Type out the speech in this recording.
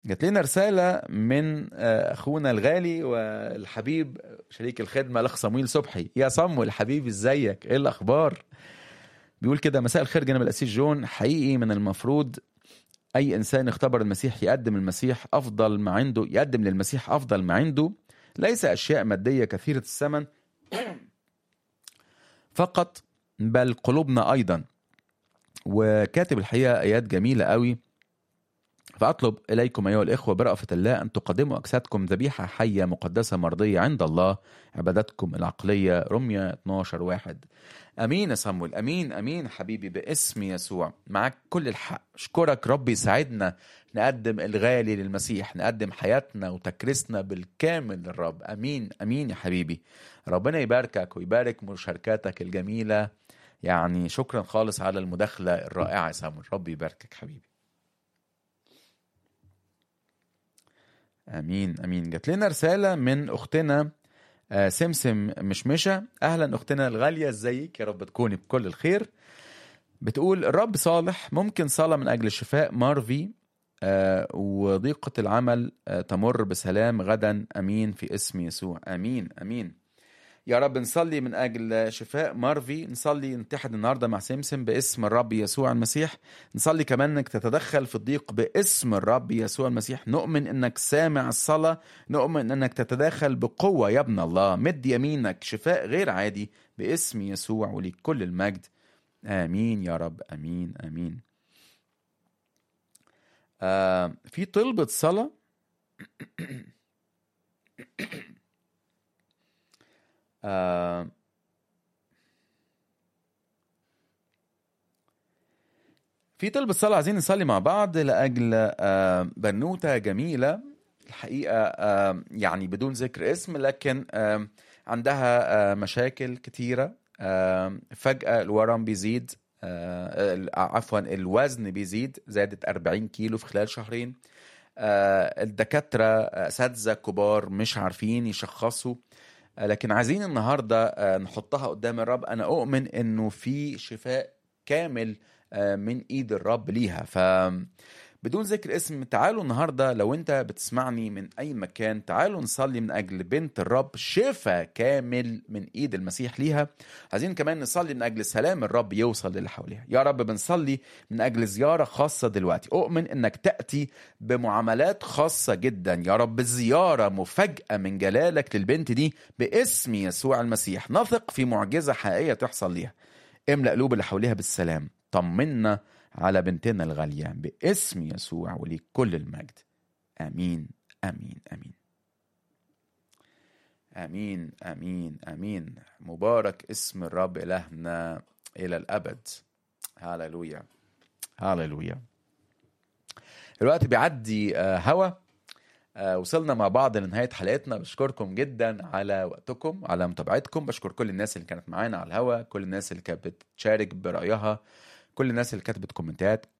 جات لنا رسالة من آه، أخونا الغالي والحبيب شريك الخدمة الأخ صمويل صبحي يا صمويل حبيبي ازيك ايه الأخبار بيقول كده مساء الخير جناب الأسيس جون حقيقي من المفروض أي إنسان اختبر المسيح يقدم المسيح أفضل ما عنده يقدم للمسيح أفضل ما عنده ليس أشياء مادية كثيرة الثمن فقط بل قلوبنا أيضا وكاتب الحقيقة آيات جميلة قوي فأطلب إليكم أيها الإخوة برأفة الله أن تقدموا أجسادكم ذبيحة حية مقدسة مرضية عند الله عبادتكم العقلية رمية 12 واحد أمين يا صمويل أمين أمين حبيبي باسم يسوع معاك كل الحق أشكرك ربي يساعدنا نقدم الغالي للمسيح نقدم حياتنا وتكريسنا بالكامل للرب أمين أمين يا حبيبي ربنا يباركك ويبارك مشاركاتك الجميلة يعني شكرا خالص على المداخلة الرائعة يا صمويل ربي يباركك حبيبي امين امين جات لنا رساله من اختنا آه، سمسم مشمشه اهلا اختنا الغاليه ازيك يا رب تكوني بكل الخير بتقول الرب صالح ممكن صلاه من اجل شفاء مارفي آه، وضيقه العمل آه، تمر بسلام غدا امين في اسم يسوع امين امين يا رب نصلي من اجل شفاء مارفي نصلي نتحد النهارده مع سمسم باسم الرب يسوع المسيح نصلي كمان انك تتدخل في الضيق باسم الرب يسوع المسيح نؤمن انك سامع الصلاه نؤمن انك تتداخل بقوه يا ابن الله مد يمينك شفاء غير عادي باسم يسوع وليك كل المجد امين يا رب امين امين آه في طلبة صلاة آه في طلبة صلاة عايزين نصلي مع بعض لأجل آه بنوتة جميلة الحقيقة آه يعني بدون ذكر اسم لكن آه عندها آه مشاكل كتيرة آه فجأة الورم بيزيد آه ال- عفوا الوزن بيزيد زادت 40 كيلو في خلال شهرين آه الدكاترة آه، أساتذة كبار مش عارفين يشخصوا آه، لكن عايزين النهارده آه، نحطها قدام الرب انا اؤمن انه في شفاء كامل آه، من ايد الرب ليها ف بدون ذكر اسم تعالوا النهارده لو انت بتسمعني من اي مكان تعالوا نصلي من اجل بنت الرب شفاء كامل من ايد المسيح ليها عايزين كمان نصلي من اجل سلام الرب يوصل للي حواليها يا رب بنصلي من اجل زياره خاصه دلوقتي اؤمن انك تاتي بمعاملات خاصه جدا يا رب زياره مفاجاه من جلالك للبنت دي باسم يسوع المسيح نثق في معجزه حقيقيه تحصل ليها املا قلوب اللي حواليها بالسلام طمنا على بنتنا الغاليه باسم يسوع وليك كل المجد امين امين امين امين امين امين مبارك اسم الرب الهنا الى الابد هاللويا هاللويا الوقت بيعدي آه، هوا آه، وصلنا مع بعض لنهاية حلقتنا بشكركم جدا على وقتكم على متابعتكم بشكر كل الناس اللي كانت معانا على الهوا كل الناس اللي كانت بتشارك برأيها كل الناس اللي كتبت كومنتات